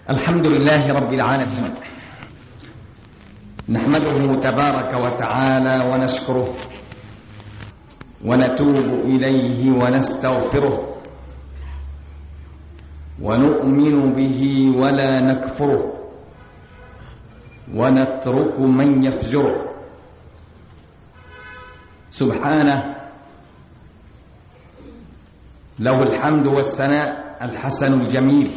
الحمد لله رب العالمين نحمده تبارك وتعالى ونشكره ونتوب إليه ونستغفره ونؤمن به ولا نكفره ونترك من يفجره سبحانه له الحمد والثناء الحسن الجميل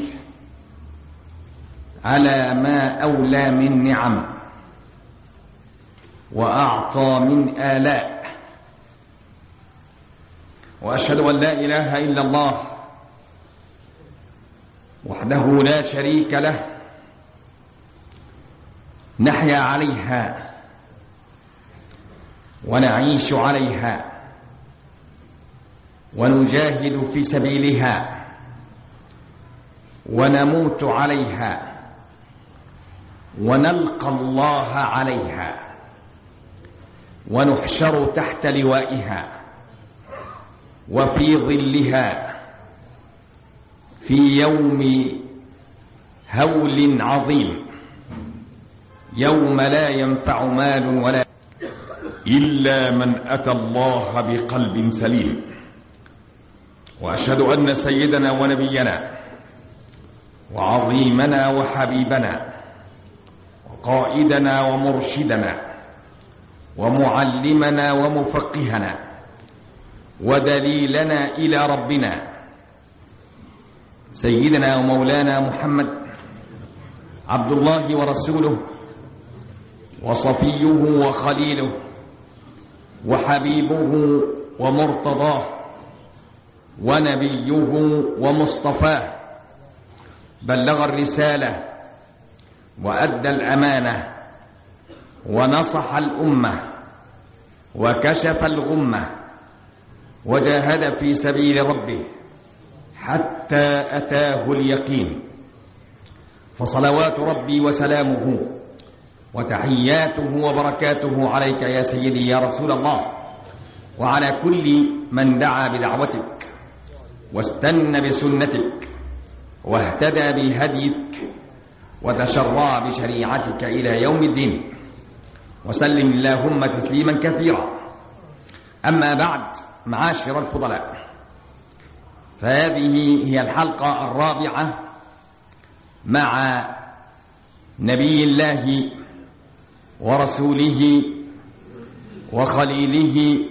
على ما أولى من نعم وأعطى من آلاء وأشهد أن لا إله إلا الله وحده لا شريك له نحيا عليها ونعيش عليها ونجاهد في سبيلها ونموت عليها ونلقى الله عليها ونحشر تحت لوائها وفي ظلها في يوم هول عظيم يوم لا ينفع مال ولا إلا من أتى الله بقلب سليم وأشهد أن سيدنا ونبينا وعظيمنا وحبيبنا وقائدنا ومرشدنا ومعلمنا ومفقهنا ودليلنا إلى ربنا سيدنا ومولانا محمد عبد الله ورسوله وصفيه وخليله وحبيبه ومرتضاه ونبيه ومصطفاه بلغ الرسالة وأدى الأمانة ونصح الأمة وكشف الغمة وجاهد في سبيل ربه حتى أتاه اليقين فصلوات ربي وسلامه وتحياته وبركاته عليك يا سيدي يا رسول الله وعلى كل من دعا بدعوتك واستنى بسنتك واهتدى بهديك وتشرع بشريعتك إلى يوم الدين وسلم اللهم تسليما كثيرا أما بعد معاشر الفضلاء فهذه هي الحلقة الرابعة مع نبي الله ورسوله وخليله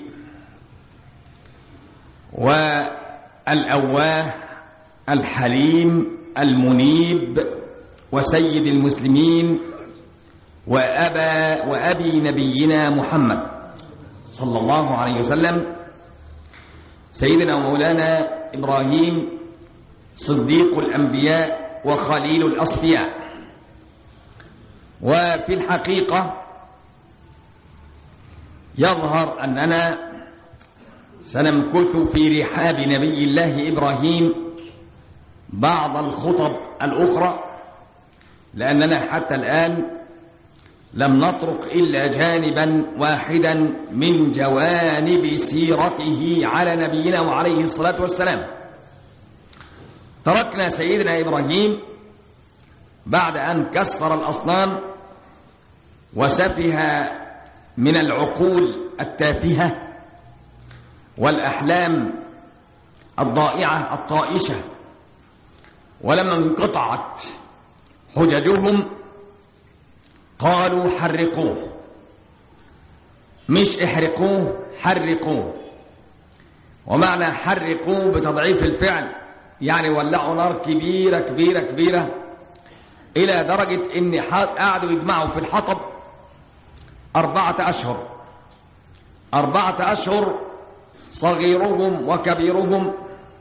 والأواه الحليم المنيب وسيد المسلمين وأبا وأبي نبينا محمد صلى الله عليه وسلم سيدنا ومولانا إبراهيم صديق الأنبياء وخليل الأصفياء وفي الحقيقة يظهر أننا سنمكث في رحاب نبي الله إبراهيم بعض الخطب الأخرى لأننا حتى الآن لم نطرق إلا جانبا واحدا من جوانب سيرته على نبينا وعليه الصلاة والسلام تركنا سيدنا إبراهيم بعد أن كسر الأصنام وسفه من العقول التافهة والأحلام الضائعة الطائشة ولما انقطعت حججهم قالوا حرقوه مش احرقوه حرقوه ومعنى حرقوه بتضعيف الفعل يعني ولعوا نار كبيرة كبيرة كبيرة إلى درجة إن قعدوا يجمعوا في الحطب أربعة أشهر أربعة أشهر صغيرهم وكبيرهم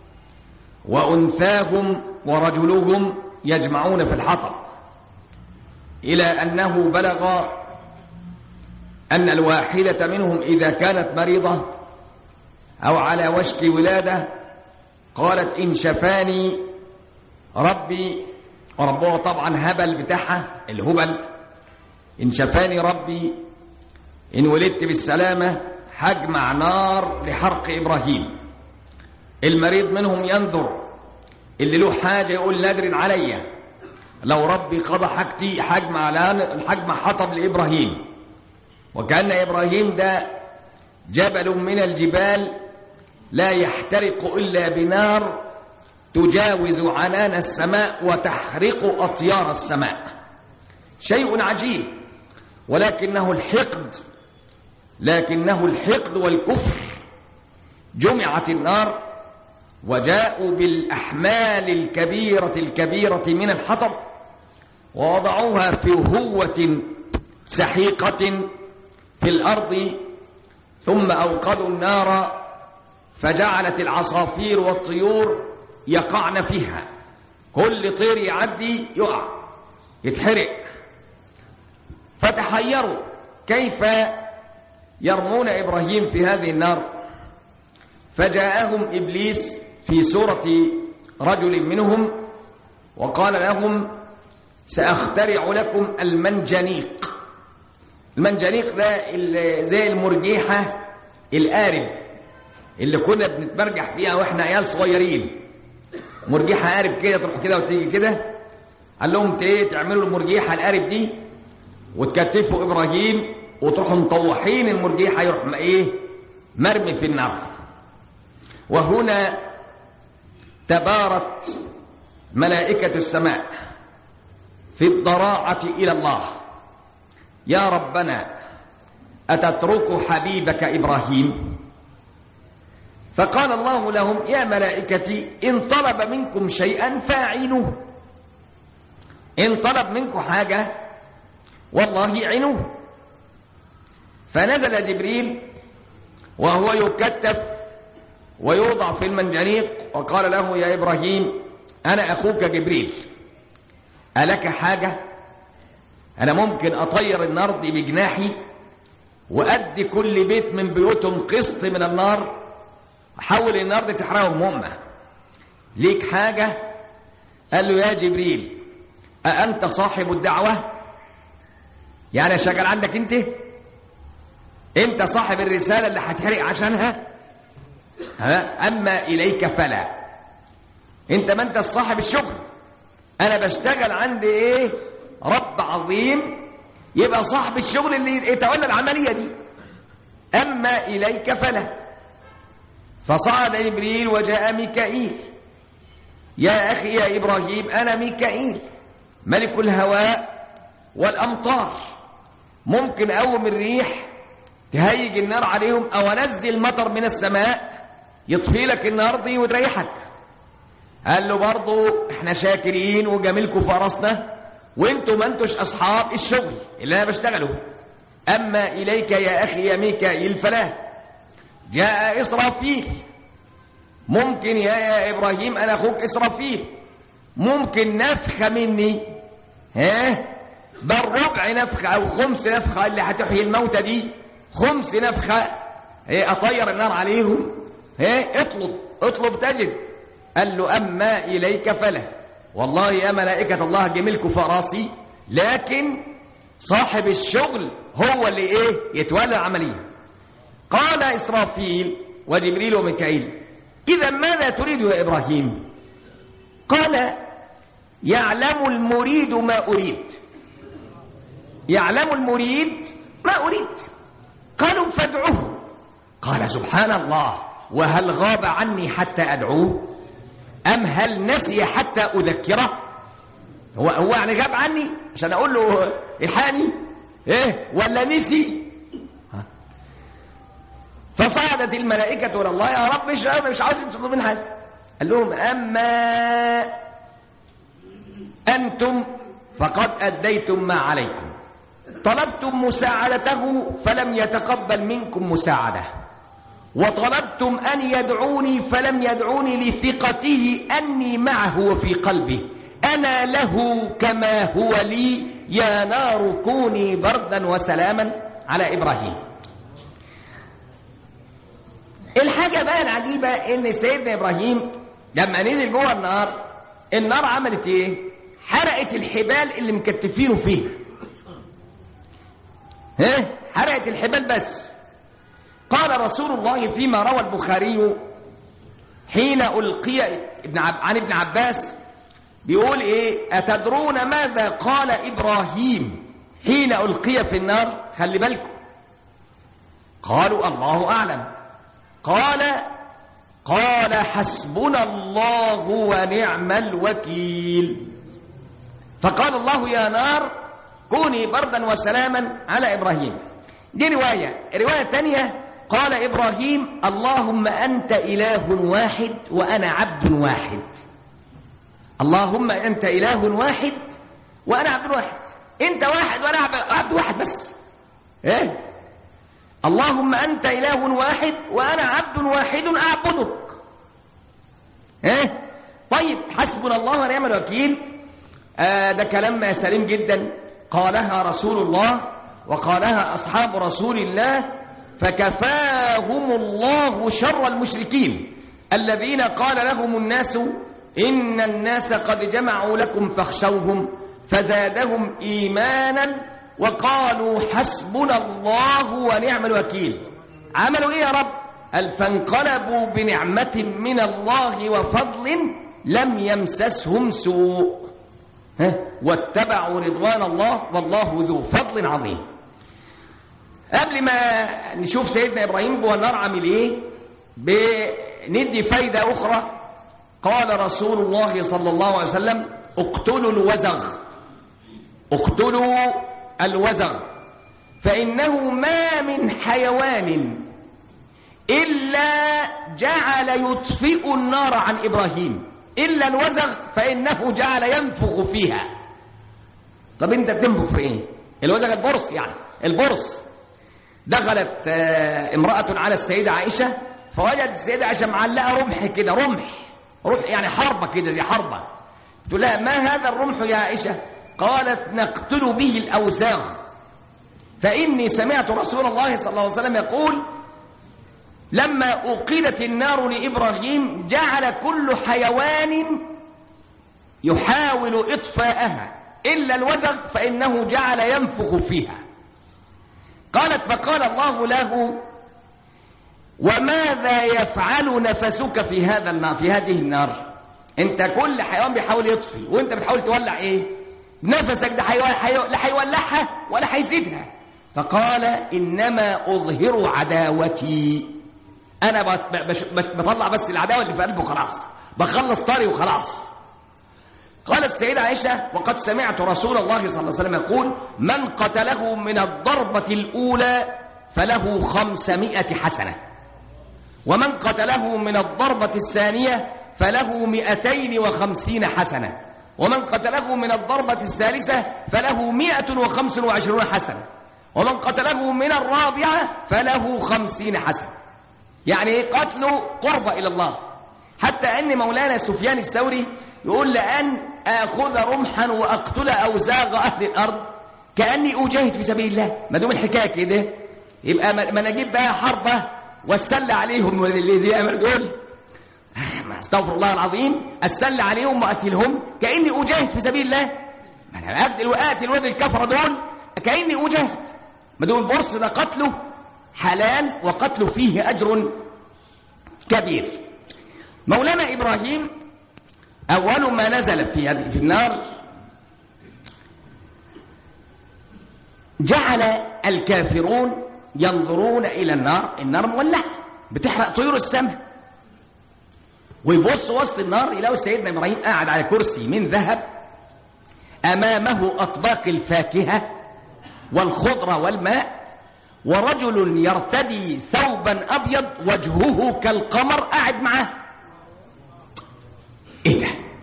وأنثاهم ورجلهم يجمعون في الحطب إلى أنه بلغ أن الواحدة منهم إذا كانت مريضة أو على وشك ولادة قالت إن شفاني ربي وربها طبعا هبل بتاعها الهبل إن شفاني ربي إن ولدت بالسلامة هجمع نار لحرق إبراهيم المريض منهم ينظر اللي له حاجة يقول نادر عليا لو ربي قضى حاجتي حجم على الحجم حطب لإبراهيم وكأن إبراهيم ده جبل من الجبال لا يحترق إلا بنار تجاوز عنان السماء وتحرق أطيار السماء شيء عجيب ولكنه الحقد لكنه الحقد والكفر جمعت النار وجاءوا بالأحمال الكبيرة الكبيرة من الحطب ووضعوها في هوة سحيقة في الأرض ثم أوقدوا النار فجعلت العصافير والطيور يقعن فيها كل طير يعدي يقع يتحرق فتحيروا كيف يرمون إبراهيم في هذه النار فجاءهم إبليس في سورة رجل منهم وقال لهم سأخترع لكم المنجنيق المنجنيق ده زي المرجيحة القارب اللي كنا بنتمرجح فيها واحنا عيال صغيرين مرجيحة قارب كده تروح كده وتيجي كده قال لهم ايه تعملوا المرجيحة القارب دي وتكتفوا إبراهيم وتروحوا مطوحين المرجيحة يروح ايه مرمي في النار وهنا تبارت ملائكة السماء في الضراعة إلى الله يا ربنا أتترك حبيبك إبراهيم فقال الله لهم يا ملائكتي إن طلب منكم شيئا فاعينوه إن طلب منكم حاجة والله عينوه فنزل جبريل وهو يكتف ويوضع في المنجنيق وقال له يا إبراهيم أنا أخوك جبريل ألك حاجة أنا ممكن أطير النار دي بجناحي وأدي كل بيت من بيوتهم قسط من النار أحول النار دي تحرقهم هم ليك حاجة قال له يا جبريل أأنت صاحب الدعوة يعني شغال عندك أنت أنت صاحب الرسالة اللي هتحرق عشانها أما إليك فلا أنت ما أنت صاحب الشغل أنا بشتغل عند إيه رب عظيم يبقى صاحب الشغل اللي يتولى العملية دي أما إليك فلا فصعد جبريل وجاء ميكائيل يا أخي يا إبراهيم أنا ميكائيل ملك الهواء والأمطار ممكن أقوم الريح تهيج النار عليهم أو أنزل مطر من السماء يطفي لك النار دي وتريحك قال له برضو احنا شاكرين وجميلكم في راسنا وانتوا ما انتوش اصحاب الشغل اللي انا بشتغله اما اليك يا اخي يا ميكائيل فلا جاء اسرافيل ممكن يا, يا ابراهيم انا اخوك اسرافيل ممكن نفخه مني ها بل ربع نفخه او خمس نفخه اللي هتحيي الموتى دي خمس نفخه ايه اطير النار عليهم ايه اطلب اطلب تجد قال له اما اليك فلا والله يا ملائكة الله جميلك فراسي لكن صاحب الشغل هو اللي ايه يتولى العملية قال إسرافيل وجبريل وميكائيل إذا ماذا تريد يا إبراهيم قال يعلم المريد ما أريد يعلم المريد ما أريد قالوا فادعوه قال سبحان الله وهل غاب عني حتى أدعوه أم هل نسي حتى أذكره هو هو يعني غاب عني عشان أقول له الحقني إيه ولا نسي فصعدت الملائكة إلى الله يا رب مش أنا مش عاوز تطلب من حاجة قال لهم أما أنتم فقد أديتم ما عليكم طلبتم مساعدته فلم يتقبل منكم مساعده وطلبتم أن يدعوني فلم يدعوني لثقته أني معه وفي قلبه أنا له كما هو لي يا نار كوني بردا وسلاما على إبراهيم الحاجة بقى العجيبة إن سيدنا إبراهيم لما نزل جوه النار النار عملت إيه؟ حرقت الحبال اللي مكتفينه فيها ها؟ حرقت الحبال بس قال رسول الله فيما روى البخاري حين ألقي ابن عب... عن ابن عباس بيقول ايه اتدرون ماذا قال ابراهيم حين القي في النار خلي بالكم قالوا الله اعلم قال قال حسبنا الله ونعم الوكيل فقال الله يا نار كوني بردا وسلاما على ابراهيم دي روايه الروايه الثانيه قال ابراهيم اللهم انت اله واحد وانا عبد واحد اللهم انت اله واحد وانا عبد واحد انت واحد وانا عبد واحد بس ايه اللهم انت اله واحد وانا عبد واحد اعبدك ايه طيب حسبنا الله ونعم الوكيل آه ده كلام سليم جدا قالها رسول الله وقالها اصحاب رسول الله فكفاهم الله شر المشركين الذين قال لهم الناس إن الناس قد جمعوا لكم فاخشوهم فزادهم إيمانا وقالوا حسبنا الله ونعم الوكيل عملوا إيه يا رب قال فانقلبوا بنعمة من الله وفضل لم يمسسهم سوء ها؟ واتبعوا رضوان الله والله ذو فضل عظيم قبل ما نشوف سيدنا إبراهيم جوه النار عامل إيه بندي فايدة أخرى قال رسول الله صلى الله عليه وسلم اقتلوا الوزغ اقتلوا الوزغ فإنه ما من حيوان إلا جعل يطفئ النار عن إبراهيم إلا الوزغ فإنه جعل ينفخ فيها طب أنت بتنفخ في إيه؟ الوزغ البرص يعني البرص دخلت امرأة على السيدة عائشة فوجدت السيدة عائشة معلقة رمح كده رمح رمح يعني حربة كده زي حربة تقول لها ما هذا الرمح يا عائشة قالت نقتل به الأوساخ فإني سمعت رسول الله صلى الله عليه وسلم يقول لما أوقدت النار لإبراهيم جعل كل حيوان يحاول إطفاءها إلا الوزغ فإنه جعل ينفخ فيها قالت فقال الله له وماذا يفعل نفسك في هذا النار في هذه النار انت كل حيوان بيحاول يطفي وانت بتحاول تولع ايه نفسك ده حيوان لا هيولعها ولا هيزيدها فقال انما اظهر عداوتي انا بس بس بطلع بس العداوه اللي في قلبه خلاص بخلص طاري وخلاص قال السيدة عائشة وقد سمعت رسول الله صلى الله عليه وسلم يقول من قتله من الضربة الأولى فله خمسمائة حسنة ومن قتله من الضربة الثانية فله مئتين وخمسين حسنة ومن قتله من الضربة الثالثة فله مئة وخمس وعشرون حسنة ومن قتله من الرابعة فله خمسين حسنة يعني قتله قرب إلى الله حتى أن مولانا سفيان الثوري يقول لأن آخذ رمحا وأقتل أوزاغ أهل الأرض كأني أجاهد في سبيل الله ما دام الحكاية كده يبقى ما نجيب بقى حربة والسل عليهم اللي دي أمر دول استغفر الله العظيم السل عليهم وأقتلهم كأني أجاهد في سبيل الله ما أنا أقتل وأقتل ولد الكفرة دول كأني أجاهد ما دول البرص ده قتله حلال وقتله فيه أجر كبير مولانا إبراهيم أول ما نزل في هذه في النار جعل الكافرون ينظرون إلى النار النار مولعة بتحرق طيور السماء ويبص وسط النار يلاقوا سيدنا إبراهيم قاعد على كرسي من ذهب أمامه أطباق الفاكهة والخضرة والماء ورجل يرتدي ثوبا أبيض وجهه كالقمر قاعد معاه ايه ده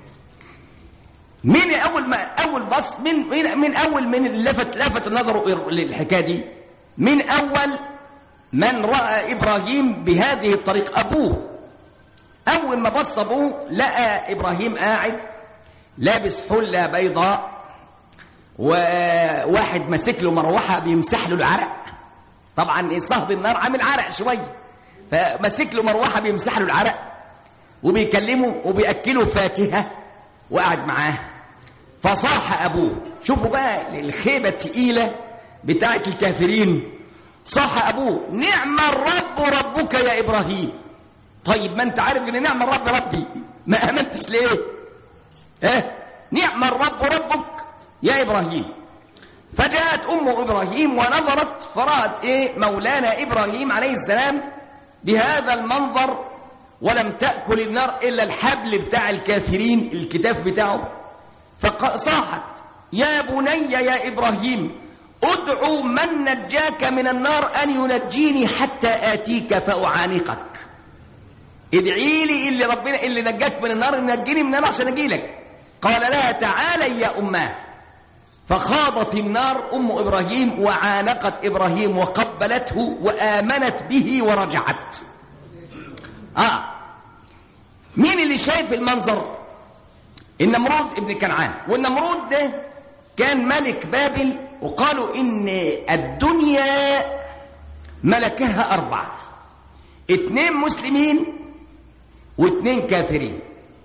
مين اول ما اول بص من من, من اول من لفت لفت نظره للحكايه دي من اول من راى ابراهيم بهذه الطريقه ابوه اول ما بص ابوه لقى ابراهيم قاعد لابس حله بيضاء وواحد ماسك له مروحه بيمسح له العرق طبعا صهد النار عامل عرق شويه فماسك له مروحه بيمسح له العرق وبيكلمه وبيأكله فاكهة وقعد معاه فصاح أبوه شوفوا بقى الخيبة التقيلة بتاعة الكافرين صاح أبوه نعم الرب ربك يا إبراهيم طيب ما أنت عارف إن نعم الرب ربي ما آمنتش ليه؟ اه نعم الرب ربك يا إبراهيم فجاءت أم إبراهيم ونظرت فرأت إيه مولانا إبراهيم عليه السلام بهذا المنظر ولم تأكل النار إلا الحبل بتاع الكافرين الكتاف بتاعه فصاحت يا بني يا إبراهيم ادعو من نجاك من النار أن ينجيني حتى آتيك فأعانقك ادعي لي اللي ربنا اللي نجاك من النار نجيني من النار عشان اجي لك قال لها تعالي يا اماه فخاضت النار ام ابراهيم وعانقت ابراهيم وقبلته وامنت به ورجعت اه مين اللي شايف المنظر النمرود ابن كنعان والنمرود ده كان ملك بابل وقالوا ان الدنيا ملكها اربعه اتنين مسلمين واثنين كافرين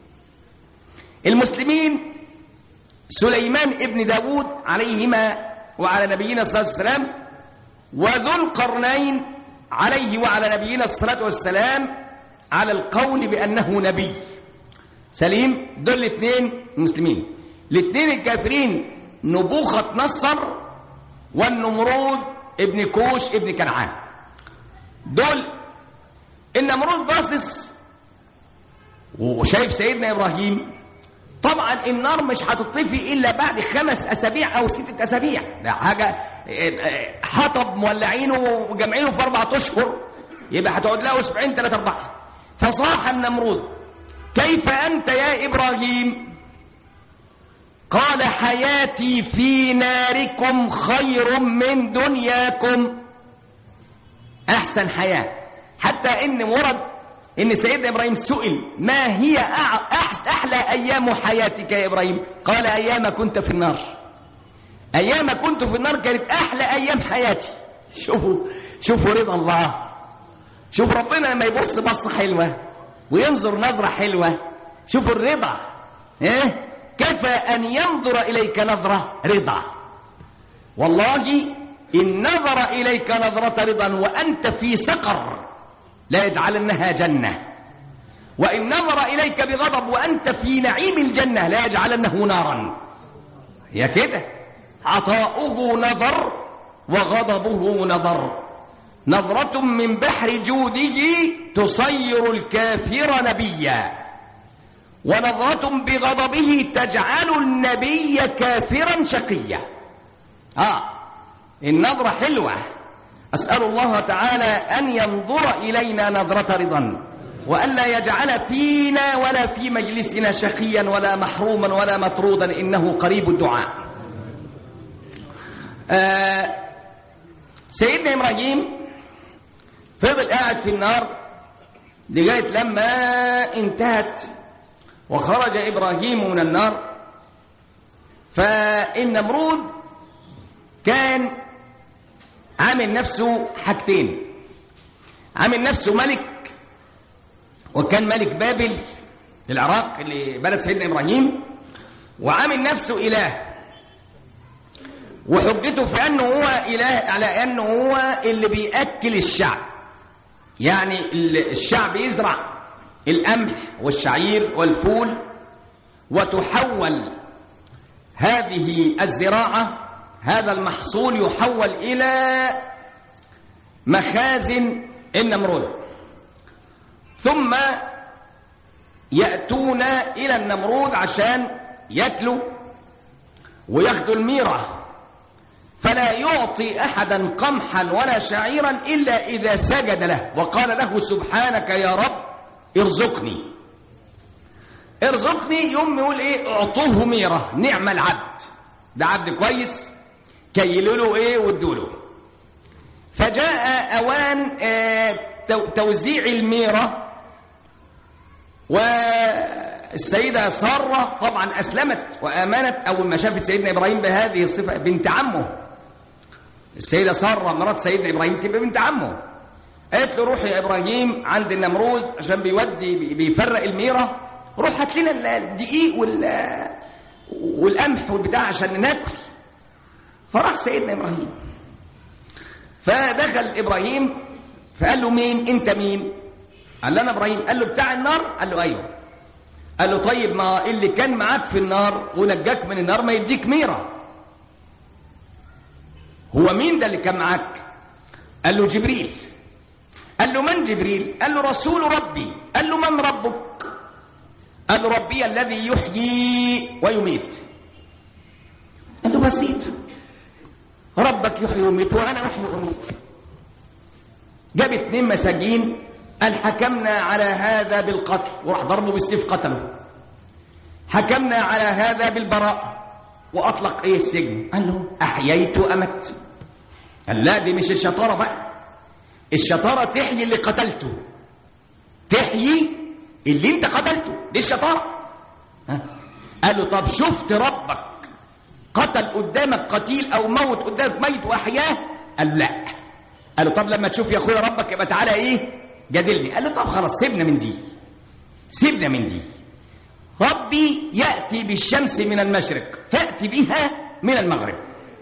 المسلمين سليمان ابن داود عليهما وعلى نبينا الصلاة والسلام وذو القرنين عليه وعلى نبينا الصلاة والسلام على القول بأنه نبي سليم دول الاثنين المسلمين الاثنين الكافرين نبوخة نصر والنمرود ابن كوش ابن كنعان دول النمرود باصص وشايف سيدنا ابراهيم طبعا النار مش هتطفي الا بعد خمس اسابيع او ستة اسابيع ده حاجه حطب مولعينه وجامعينه في اربع اشهر يبقى هتقعد له اسبوعين ثلاثه اربعه فصاح النمرود كيف انت يا ابراهيم قال حياتي في ناركم خير من دنياكم احسن حياه حتى ان ورد ان سيدنا ابراهيم سئل ما هي احلى ايام حياتك يا ابراهيم قال ايام كنت في النار ايام كنت في النار كانت احلى ايام حياتي شوفوا شوفوا رضا الله شوف ربنا لما يبص بصه حلوه وينظر نظره حلوه شوفوا الرضا ايه كفى ان ينظر اليك نظره رضا والله ان نظر اليك نظره رضا وانت في سقر لا يجعلنها جنة وإن نظر إليك بغضب وأنت في نعيم الجنة لا يجعلنه نارا هي كده عطاؤه نظر وغضبه نظر نظرة من بحر جوده تصير الكافر نبيا ونظرة بغضبه تجعل النبي كافرا شقيا آه النظرة حلوة أسأل الله تعالى أن ينظر إلينا نظرة رضا وألا يجعل فينا ولا في مجلسنا شقيا ولا محروما ولا مطرودا إنه قريب الدعاء آه سيدنا إبراهيم فضل قاعد في النار لغاية لما انتهت وخرج إبراهيم من النار فالنمرود كان عامل نفسه حاجتين عامل نفسه ملك وكان ملك بابل العراق اللي بلد سيدنا ابراهيم وعامل نفسه اله وحجته في انه هو اله على انه هو اللي بياكل الشعب يعني الشعب يزرع القمح والشعير والفول وتحول هذه الزراعه هذا المحصول يحول إلى مخازن النمرود ثم يأتون إلى النمرود عشان يأكلوا وياخدوا الميرة فلا يعطي أحدا قمحا ولا شعيرا إلا إذا سجد له وقال له سبحانك يا رب ارزقني ارزقني يوم يقول ايه اعطوه ميرة نعم العبد ده عبد كويس كيلوا له ايه وادوا له فجاء اوان آه توزيع الميره والسيده ساره طبعا اسلمت وامنت اول ما شافت سيدنا ابراهيم بهذه الصفه بنت عمه السيده ساره مرات سيدنا ابراهيم تبقى بنت عمه قالت له روح يا ابراهيم عند النمرود عشان بيودي بيفرق الميره روح هات لنا الدقيق وال والقمح والبتاع عشان ناكل فراح سيدنا ابراهيم فدخل ابراهيم فقال له مين انت مين قال له انا ابراهيم قال له بتاع النار قال له ايوه قال له طيب ما اللي كان معاك في النار ونجاك من النار ما يديك ميرة هو مين ده اللي كان معاك قال له جبريل قال له من جبريل قال له رسول ربي قال له من ربك قال له ربي الذي يحيي ويميت قال له بسيط ربك يحيي ويميت وانا احيي واميت جاب اتنين مساجين قال حكمنا على هذا بالقتل وراح ضربه بالسيف قتله حكمنا على هذا بالبراء واطلق ايه السجن قال له احييت وامت قال لا دي مش الشطاره بقى الشطاره تحيي اللي قتلته تحيي اللي انت قتلته دي الشطاره ها؟ قال له طب شفت ربك قتل قدامك قتيل او موت قدامك ميت واحياه قال لا قال له طب لما تشوف يا اخويا ربك يبقى تعالى ايه جادلني قال له طب خلاص سيبنا من دي سيبنا من دي ربي ياتي بالشمس من المشرق فاتي بها من المغرب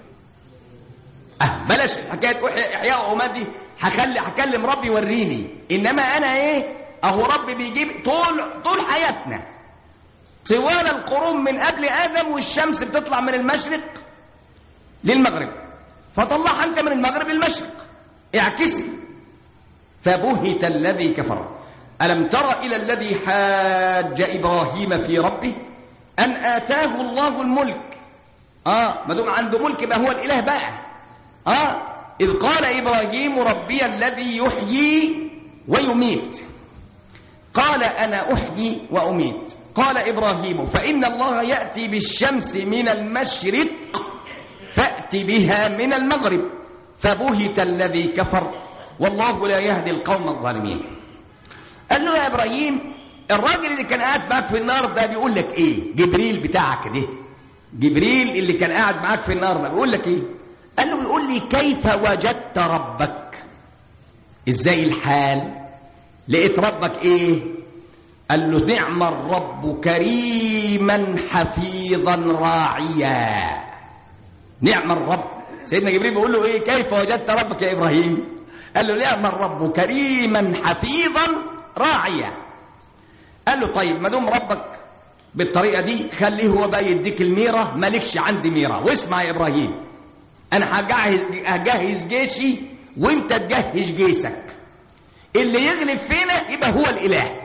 اه بلاش حكايه احياء وامات دي هخلي هكلم ربي يوريني انما انا ايه اهو ربي بيجيب طول طول حياتنا طوال القرون من قبل ادم والشمس بتطلع من المشرق للمغرب فطلعها انت من المغرب للمشرق اعكسي فبهت الذي كفر ألم تر إلى الذي حاج إبراهيم في ربه أن آتاه الله الملك آه ما دام عنده ملك ما هو الإله بقى آه إذ قال إبراهيم ربي الذي يحيي ويميت قال أنا أحيي وأميت قال إبراهيم فإن الله يأتي بالشمس من المشرق فأت بها من المغرب فبهت الذي كفر والله لا يهدي القوم الظالمين قال له يا ابراهيم الراجل اللي كان قاعد معاك في النار ده بيقول لك ايه جبريل بتاعك ده جبريل اللي كان قاعد معاك في النار ده بيقول لك ايه قال له بيقول لي كيف وجدت ربك ازاي الحال لقيت ربك ايه قال له نعم الرب كريما حفيظا راعيا نعم الرب سيدنا جبريل بيقول له ايه كيف وجدت ربك يا ابراهيم قال له نعم الرب كريما حفيظا راعيا قال له طيب ما دام ربك بالطريقه دي خليه هو بقى يديك الميره مالكش عندي ميره واسمع يا ابراهيم انا هجهز هجهز جيشي وانت تجهز جيشك اللي يغلب فينا يبقى هو الاله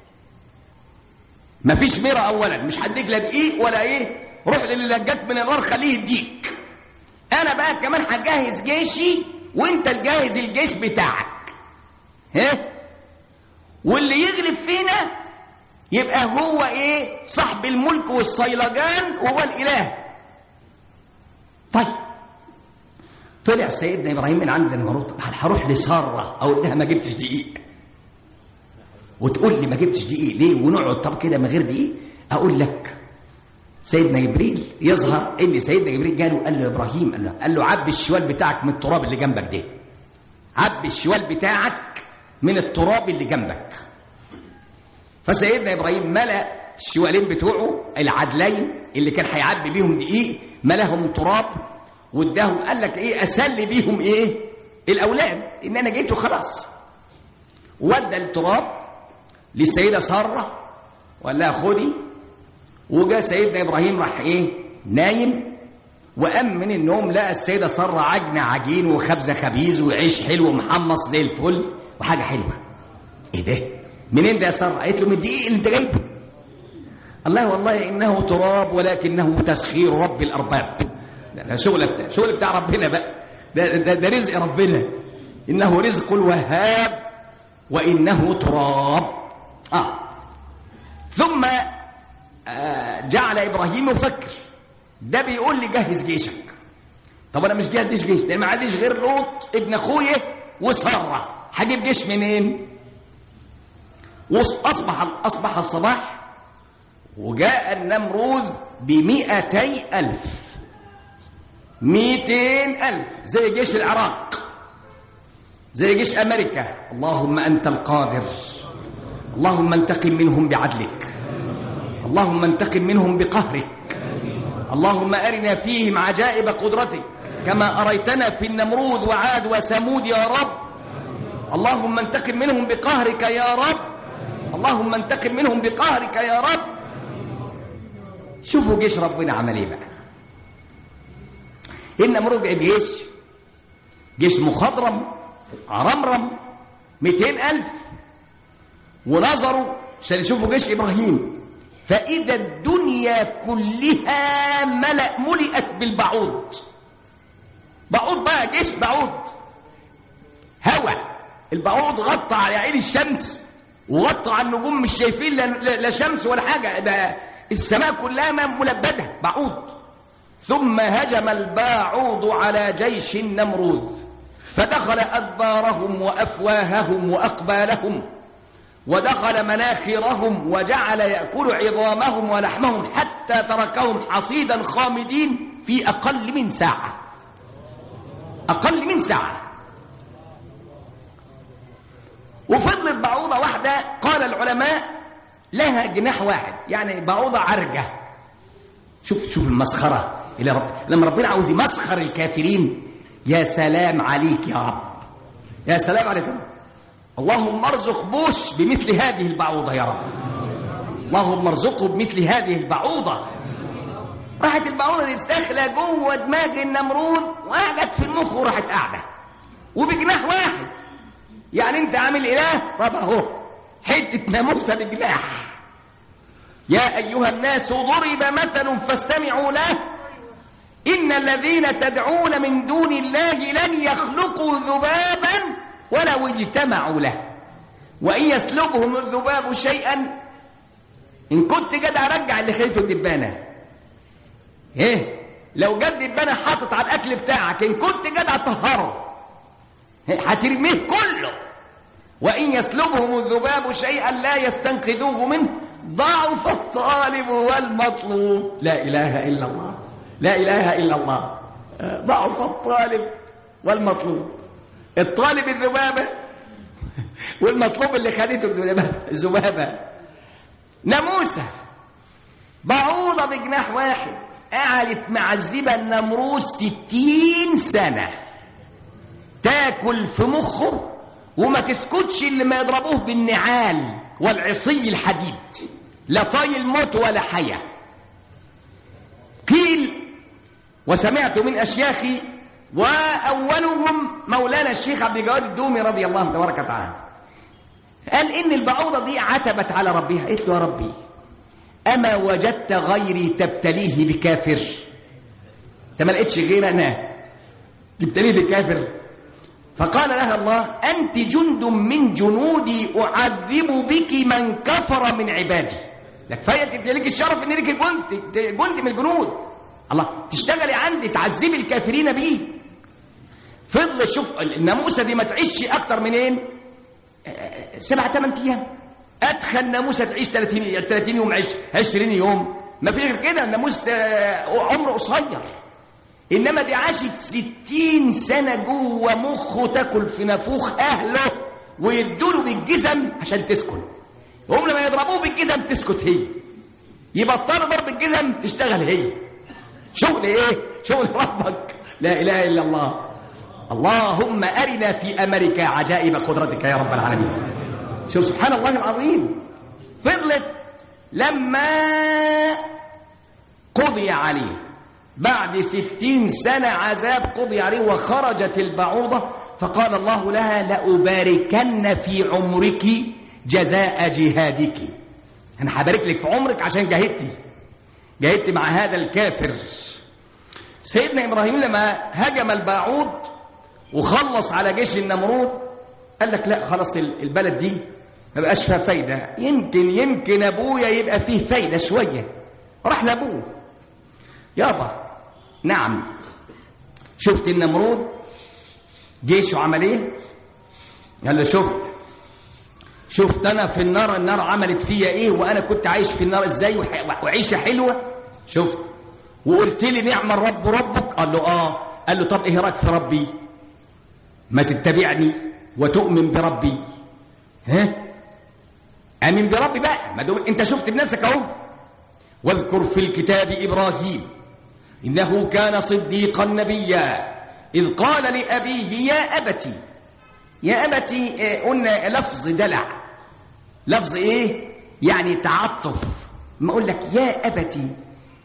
مفيش ميره اولا مش هديك لا دقيق ولا ايه روح للي نجاك من النار خليه يديك انا بقى كمان هجهز جيشي وانت تجهز الجيش بتاعك ها واللي يغلب فينا يبقى هو ايه صاحب الملك والصيلجان وهو الاله طيب طلع سيدنا ابراهيم من عند المروط هروح لساره اقول لها ما جبتش دقيق وتقول لي ما جبتش دقيق ليه ونقعد طب كده من غير دقيق اقول لك سيدنا جبريل يظهر ان سيدنا جبريل جاله قال له يا ابراهيم قال له, قال له عبي الشوال بتاعك من التراب اللي جنبك ده عبي الشوال بتاعك من التراب اللي جنبك فسيدنا ابراهيم ملا الشوالين بتوعه العدلين اللي كان هيعبي بيهم دقيق ملاهم تراب واداهم قال لك ايه اسلي بيهم ايه الاولاد ان انا جيت وخلاص ودى التراب للسيده ساره وقال لها خدي وجاء سيدنا ابراهيم راح ايه نايم وقام من النوم لقى السيده ساره عجنه عجين وخبزه خبيز وعيش حلو محمص زي الفل وحاجه حلوه ايه ده منين ده يا ساره قالت له من الدقيق اللي انت جايبه الله والله انه تراب ولكنه تسخير رب الارباب ده شغل بتاع شغل بتاع ربنا بقى ده, ده, ده رزق ربنا انه رزق الوهاب وانه تراب اه ثم آه جعل ابراهيم يفكر ده بيقول لي جهز جيشك طب انا مش جهز جيش لان ما عنديش غير لوط ابن اخويا وساره هجيب جيش منين واصبح اصبح الصباح وجاء النمروذ بمئتي ألف مئتين ألف زي جيش العراق زي جيش أمريكا اللهم أنت القادر اللهم انتقم منهم بعدلك اللهم انتقم منهم بقهرك اللهم أرنا فيهم عجائب قدرتك كما أريتنا في النمروذ وعاد وثمود يا رب اللهم انتقم منهم بقهرك يا رب اللهم انتقم منهم بقهرك يا رب شوفوا جيش ربنا عمل ايه بقى النمرود بعد جيش جيش مخضرم عرمرم مئتين ألف ونظروا عشان يشوفوا جيش إبراهيم فإذا الدنيا كلها ملأ ملئت بالبعوض بعوض بقى جيش بعوض هوا البعوض غطى على عين الشمس وغطى على النجوم مش شايفين لا, لا, لا شمس ولا حاجة ده السماء كلها ملبدة بعوض ثم هجم الباعوض على جيش النمروذ فدخل أدبارهم وأفواههم وأقبالهم ودخل مناخرهم وجعل يأكل عظامهم ولحمهم حتى تركهم حصيدا خامدين في أقل من ساعة أقل من ساعة وفضلت بعوضة واحدة قال العلماء لها جناح واحد يعني بعوضة عرجة شوف شوف المسخرة إلى رب لما ربنا عاوز يمسخر الكافرين يا سلام عليك يا رب يا سلام عليك يا رب اللهم ارزق بوش بمثل هذه البعوضة يا رب اللهم ارزقه بمثل هذه البعوضة راحت البعوضة دي داخلة جوه دماغ النمرود وقعدت في المخ وراحت قاعدة وبجناح واحد يعني انت عامل اله طب اهو حتة ناموسة بجناح يا ايها الناس ضرب مثل فاستمعوا له إن الذين تدعون من دون الله لن يخلقوا ذبابا ولو اجتمعوا له وإن يسلبهم الذباب شيئا إن كنت جدع رجع اللي خليته الدبانة إيه لو جد دبانة حاطط على الأكل بتاعك إن كنت جدع طهره هترميه كله وإن يسلبهم الذباب شيئا لا يستنقذوه منه ضعف الطالب والمطلوب لا إله إلا الله لا إله إلا الله ضعف الطالب والمطلوب الطالب الذبابة والمطلوب اللي خدته الذبابة ناموسة بعوضة بجناح واحد قعدت معذبة النمروز ستين سنة تاكل في مخه وما تسكتش اللي ما يضربوه بالنعال والعصي الحديد لا طايل موت ولا حياه قيل وسمعت من أشياخي وأولهم مولانا الشيخ عبد الجواد الدومي رضي الله تبارك وتعالى قال إن البعوضة دي عتبت على ربها قلت له يا ربي أما وجدت غيري تبتليه بكافر أنت ما لقيتش غير أنا تبتليه بكافر فقال لها الله أنت جند من جنودي أعذب بك من كفر من عبادي ده كفايه لك الشرف ان لك جند جند من الجنود الله تشتغلي عندي تعذبي الكافرين بيه فضل شوف الناموسه دي ما تعيش اكتر من ايه سبعة ثمان ايام ادخل ناموسه تعيش 30 30 يوم 20 يوم ما في غير كده الناموس عمره قصير انما دي عاشت 60 سنه جوه مخه تاكل في نافوخ اهله ويدوله بالجزم عشان تسكن هم لما يضربوه بالجزم تسكت هي يبطلوا ضرب الجزم تشتغل هي شغل ايه شغل ربك لا اله الا الله اللهم ارنا في امريكا عجائب قدرتك يا رب العالمين شوف سبحان الله العظيم فضلت لما قضي عليه بعد ستين سنة عذاب قضي عليه وخرجت البعوضة فقال الله لها لأباركن في عمرك جزاء جهادك انا هبارك لك في عمرك عشان جاهدتي جاهدتي مع هذا الكافر سيدنا ابراهيم لما هجم الباعوض وخلص على جيش النمرود قال لك لا خلاص البلد دي ما بقاش فيها فايده يمكن يمكن ابويا يبقى فيه فايده شويه راح لابوه يابا نعم شفت النمرود جيشه عمل ايه قال له شفت شفت انا في النار النار عملت فيا ايه وانا كنت عايش في النار ازاي وعيشه حلوه شفت وقلت لي نعم الرب ربك قال له اه قال له طب ايه رايك في ربي ما تتبعني وتؤمن بربي ها امن بربي بقى ما دام انت شفت بنفسك اهو واذكر في الكتاب ابراهيم انه كان صديقا نبيا اذ قال لابيه يا ابتي يا ابتي قلنا لفظ دلع لفظ ايه يعني تعطف ما اقول لك يا ابتي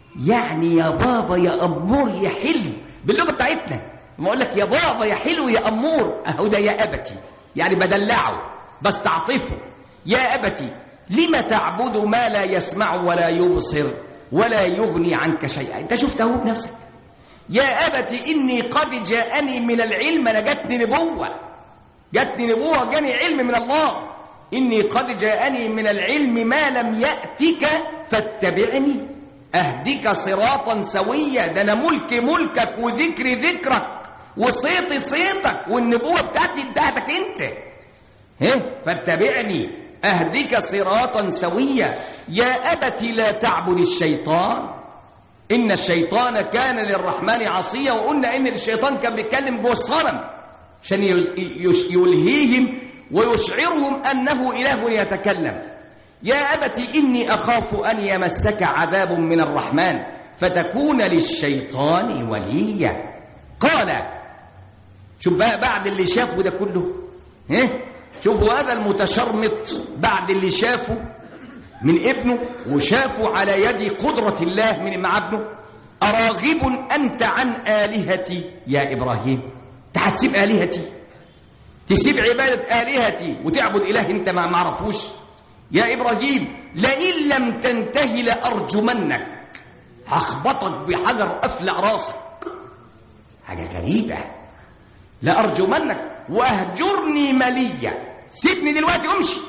يعني يا بابا يا أمور يا حلو باللغة بتاعتنا ما أقول لك يا بابا يا حلو يا أمور أهو ده يا أبتي يعني بدلعه بستعطفه يا أبتي لم تعبد ما لا يسمع ولا يبصر ولا يغني عنك شيئا أنت شفته بنفسك يا أبت إني قد جاءني من العلم أنا جاتني نبوة جاتني نبوة جاني علم من الله إني قد جاءني من العلم ما لم يأتك فاتبعني أهدك صراطا سويا ده أنا ملك ملكك وذكر ذكرك وصيتي صيتك والنبوة بتاعتي بتاعتك أنت إيه فاتبعني أهدك صراطا سويا يا أبت لا تعبد الشيطان إن الشيطان كان للرحمن عصيا وقلنا إن الشيطان كان بيتكلم جوه الصنم عشان يلهيهم ويشعرهم أنه إله يتكلم يا أبت إني أخاف أن يمسك عذاب من الرحمن فتكون للشيطان وليا قال شوف بقى بعد اللي شافه ده كله ها شوفوا هذا المتشرمط بعد اللي شافه من ابنه وشافوا على يد قدرة الله من مع ابنه أراغب أنت عن آلهتي يا إبراهيم أنت هتسيب آلهتي تسيب عبادة آلهتي وتعبد إله أنت ما معرفوش يا إبراهيم لئن لم تنتهي لأرجمنك هخبطك بحجر أفلع راسك حاجة غريبة لأرجمنك واهجرني مليا سيبني دلوقتي امشي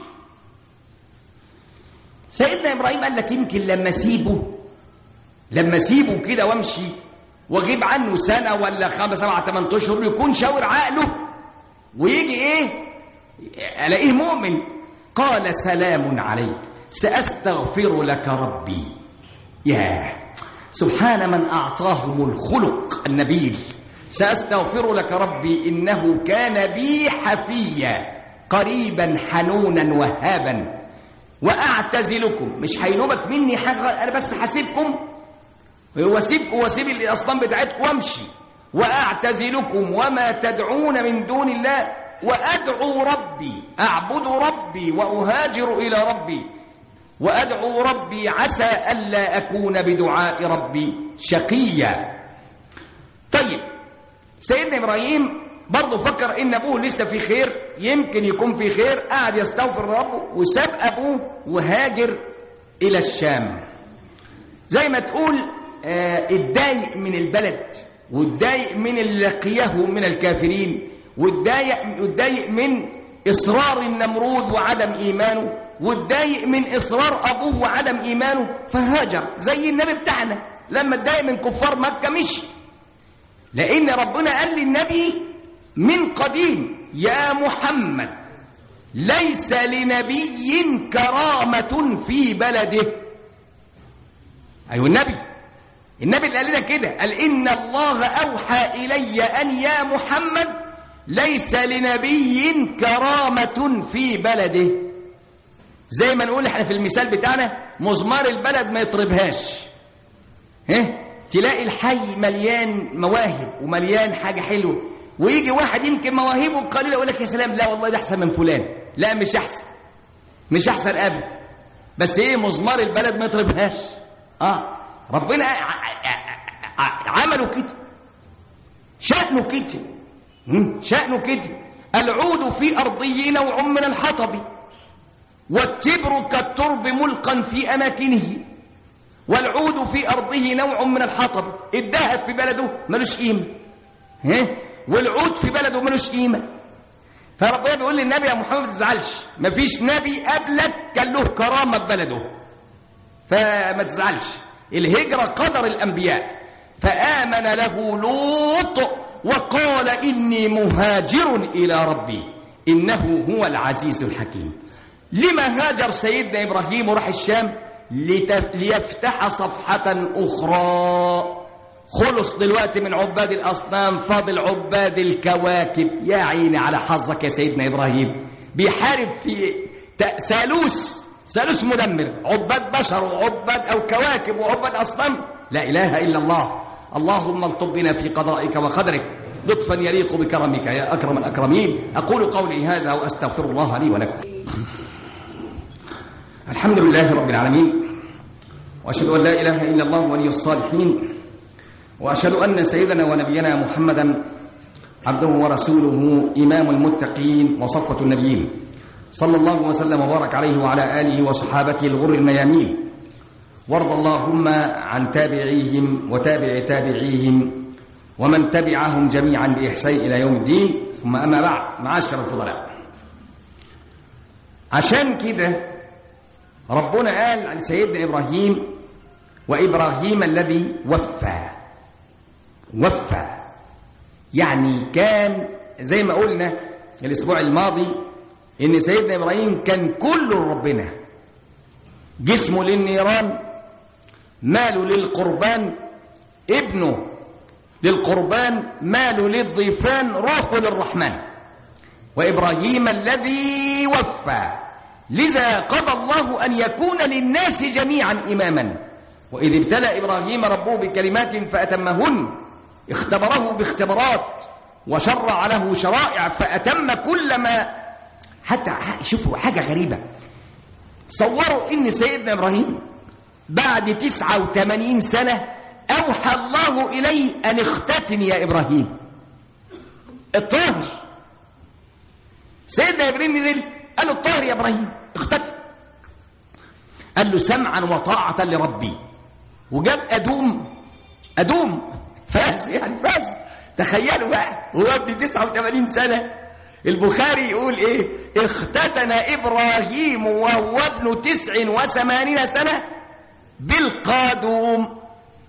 سيدنا ابراهيم قال لك يمكن لما اسيبه لما اسيبه كده وامشي واغيب عنه سنه ولا خمسه سبعه ثمان اشهر يكون شاور عقله ويجي ايه الاقيه مؤمن قال سلام عليك ساستغفر لك ربي يا سبحان من اعطاهم الخلق النبيل ساستغفر لك ربي انه كان بي حفيا قريبا حنونا وهابا واعتزلكم مش هينوبك مني حاجه انا بس هسيبكم واسيبكم واسيب الاصنام بتاعتكم وامشي واعتزلكم وما تدعون من دون الله وادعو ربي اعبد ربي واهاجر الى ربي وادعو ربي عسى الا اكون بدعاء ربي شقيا طيب سيدنا ابراهيم برضه فكر ان ابوه لسه في خير يمكن يكون في خير قعد يستغفر ربه وساب ابوه وهاجر الى الشام زي ما تقول آه اتضايق من البلد واتضايق من اللي لقيه من الكافرين واتضايق واتضايق من اصرار النمرود وعدم ايمانه واتضايق من اصرار ابوه وعدم ايمانه فهاجر زي النبي بتاعنا لما اتضايق من كفار مكه مشي لأن ربنا قال للنبي من قديم يا محمد ليس لنبي كرامة في بلده أيوة النبي النبي اللي قال لنا كده قال إن الله أوحى إلي أن يا محمد ليس لنبي كرامة في بلده زي ما نقول احنا في المثال بتاعنا مزمار البلد ما يطربهاش ها تلاقي الحي مليان مواهب ومليان حاجة حلوة ويجي واحد يمكن مواهبه قليلة يقول لك يا سلام لا والله ده أحسن من فلان لا مش أحسن مش أحسن أبدا بس إيه مزمار البلد ما يطربهاش آه ربنا عمله كده شأنه كده شأنه كده العود في أرضه نوع من الحطب والتبر كالترب ملقا في أماكنه والعود في أرضه نوع من الحطب الذهب في بلده ملوش قيمة ها والعود في بلده ملوش قيمة فربنا بيقول للنبي يا محمد ما تزعلش مفيش نبي قبلك كان له كرامة في بلده فما تزعلش الهجرة قدر الأنبياء فآمن له لوط وقال إني مهاجر إلى ربي إنه هو العزيز الحكيم لما هاجر سيدنا إبراهيم وراح الشام لتف... ليفتح صفحة أخرى خلص دلوقتي من عباد الأصنام فاضل عباد الكواكب يا عيني على حظك يا سيدنا إبراهيم بيحارب في ثالوث ثالوث مدمر عباد بشر وعباد أو كواكب وعباد أصنام لا إله إلا الله اللهم الطب بنا في قضائك وقدرك لطفا يليق بكرمك يا أكرم الأكرمين أقول قولي هذا وأستغفر الله لي ولكم الحمد لله رب العالمين وأشهد أن لا إله إلا الله ولي الصالحين وأشهد أن سيدنا ونبينا محمدا عبده ورسوله إمام المتقين وصفوة النبيين صلى الله وسلم وبارك عليه وعلى آله وصحابته الغر الميامين وارض اللهم عن تابعيهم وتابع تابعيهم ومن تبعهم جميعا بإحسان إلى يوم الدين ثم أما بعد معاشر الفضلاء عشان كده ربنا قال عن سيدنا إبراهيم وإبراهيم الذي وفى وفى يعني كان زي ما قلنا الأسبوع الماضي إن سيدنا إبراهيم كان كل ربنا جسمه للنيران ماله للقربان ابنه للقربان ماله للضيفان روحه للرحمن وإبراهيم الذي وفى لذا قضى الله أن يكون للناس جميعا إماما وإذ ابتلى إبراهيم ربه بكلمات فأتمهن اختبره باختبارات وشرع له شرائع فأتم كل ما حتى شوفوا حاجة غريبة صوروا إن سيدنا إبراهيم بعد تسعة وثمانين سنة أوحى الله إليه أن اختتن يا إبراهيم الطاهر سيدنا إبراهيم نزل قال له الطاهر يا إبراهيم اختتن قال له سمعا وطاعة لربي وجاب أدوم أدوم فاز يعني فاز تخيلوا بقى هو ابن 89 سنة البخاري يقول ايه اختتن ابراهيم وهو ابن تسع وثمانين سنة بالقادوم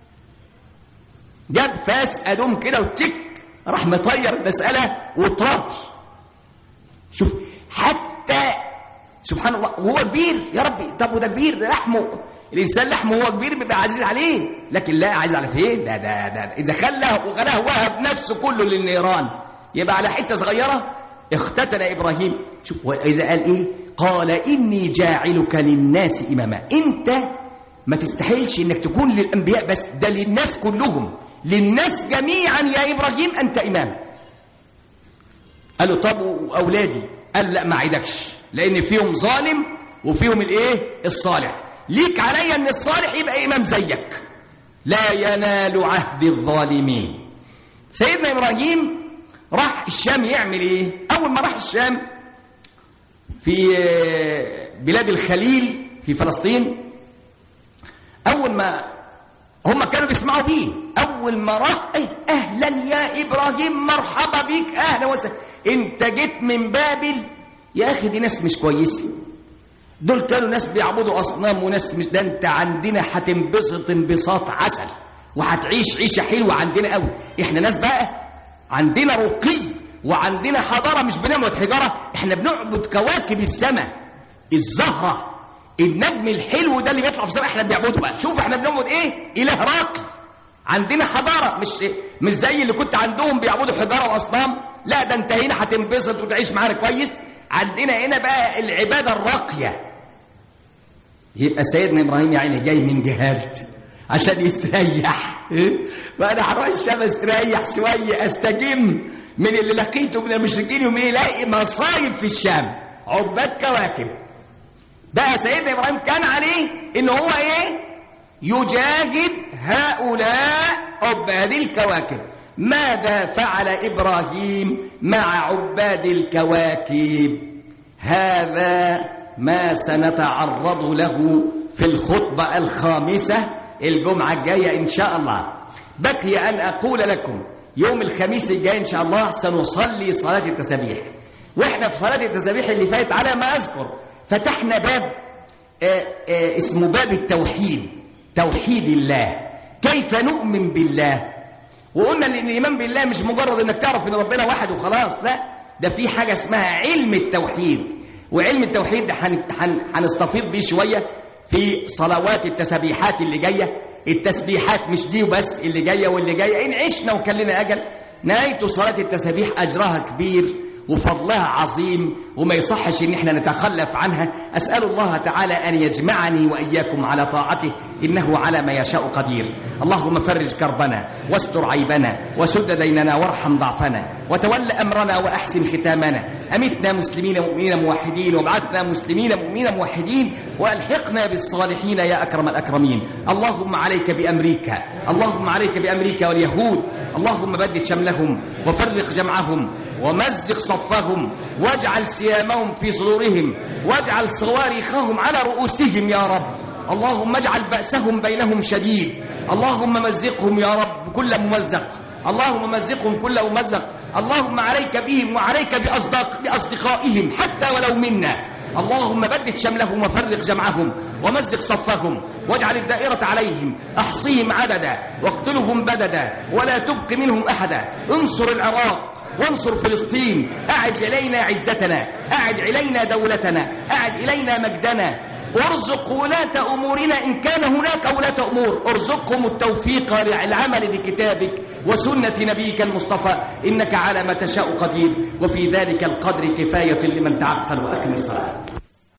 جاب فاس ادوم كده وتك راح مطير المسألة وطار شوف حتى سبحان الله وهو كبير يا ربي طب وده كبير ده لحمه الانسان لحمه هو كبير بيبقى عزيز عليه لكن لا عايز على فين ده ده ده اذا خلاه وغلاه وهب نفسه كله للنيران يبقى على حته صغيره اختتن ابراهيم شوف اذا قال ايه قال اني جاعلك للناس اماما انت ما تستحيلش انك تكون للانبياء بس ده للناس كلهم للناس جميعا يا ابراهيم انت امام قال له طب واولادي قال لا ما عيدكش لان فيهم ظالم وفيهم الايه الصالح ليك عليا ان الصالح يبقى امام زيك لا ينال عهد الظالمين سيدنا ابراهيم راح الشام يعمل ايه اول ما راح الشام في بلاد الخليل في فلسطين اول ما هم كانوا بيسمعوا بيه اول ما راح ايه اهلا يا ابراهيم مرحبا بيك اهلا وسهلا انت جيت من بابل يا اخي دي ناس مش كويسه دول كانوا ناس بيعبدوا اصنام وناس مش ده انت عندنا هتنبسط انبساط عسل وهتعيش عيشه حلوه عندنا قوي احنا ناس بقى عندنا رقي وعندنا حضاره مش بنعبد حجاره احنا بنعبد كواكب السماء الزهره النجم الحلو ده اللي بيطلع في السماء احنا بنعبده بقى شوف احنا بنعبد ايه اله راقي عندنا حضاره مش مش زي اللي كنت عندهم بيعبدوا حجاره واصنام لا ده انت هنا هتنبسط وتعيش معانا كويس عندنا هنا بقى العباده الراقيه يبقى سيدنا ابراهيم يا عيني جاي من جهاد عشان يستريح فانا هروح الشام استريح شويه استجم من اللي لقيته من المشركين يوم يلاقي مصايب في الشام عباد كواكب بقى سيدنا ابراهيم كان عليه ان هو ايه يجاهد هؤلاء عباد الكواكب ماذا فعل ابراهيم مع عباد الكواكب هذا ما سنتعرض له في الخطبه الخامسه الجمعه الجايه ان شاء الله بقي ان اقول لكم يوم الخميس الجاي ان شاء الله سنصلي صلاه التسابيح واحنا في صلاه التسابيح اللي فاتت على ما اذكر فتحنا باب آآ آآ اسمه باب التوحيد توحيد الله كيف نؤمن بالله وقلنا ان الايمان بالله مش مجرد انك تعرف ان ربنا واحد وخلاص لا ده في حاجه اسمها علم التوحيد وعلم التوحيد ده هنستفيض بيه شويه في صلوات التسبيحات اللي جايه التسبيحات مش دي وبس اللي جايه واللي جايه ان عشنا وكان لنا اجل نهايه صلاه التسبيح اجرها كبير وفضلها عظيم وما يصحش ان احنا نتخلف عنها اسال الله تعالى ان يجمعني واياكم على طاعته انه على ما يشاء قدير اللهم فرج كربنا واستر عيبنا وسد ديننا وارحم ضعفنا وتول امرنا واحسن ختامنا امتنا مسلمين مؤمنين موحدين وابعثنا مسلمين مؤمنين موحدين والحقنا بالصالحين يا اكرم الاكرمين اللهم عليك بامريكا اللهم عليك بامريكا واليهود اللهم بدد شملهم وفرق جمعهم ومزق صفهم واجعل سيامهم في صدورهم واجعل صواريخهم على رؤوسهم يا رب اللهم اجعل بأسهم بينهم شديد اللهم مزقهم يا رب كل ممزق اللهم مزقهم كل ممزق اللهم عليك بهم وعليك بأصدق بأصدقائهم حتى ولو منا اللهم بدد شملهم وفرق جمعهم ومزق صفهم واجعل الدائرة عليهم احصيهم عددا واقتلهم بددا ولا تبق منهم أحدا انصر العراق وانصر فلسطين أعد إلينا عزتنا أعد إلينا دولتنا أعد إلينا مجدنا وارزق ولاة أمورنا إن كان هناك ولاة أمور ارزقهم التوفيق للعمل بكتابك وسنة نبيك المصطفى إنك على ما تشاء قدير وفي ذلك القدر كفاية لمن تعقل وأكل الصلاة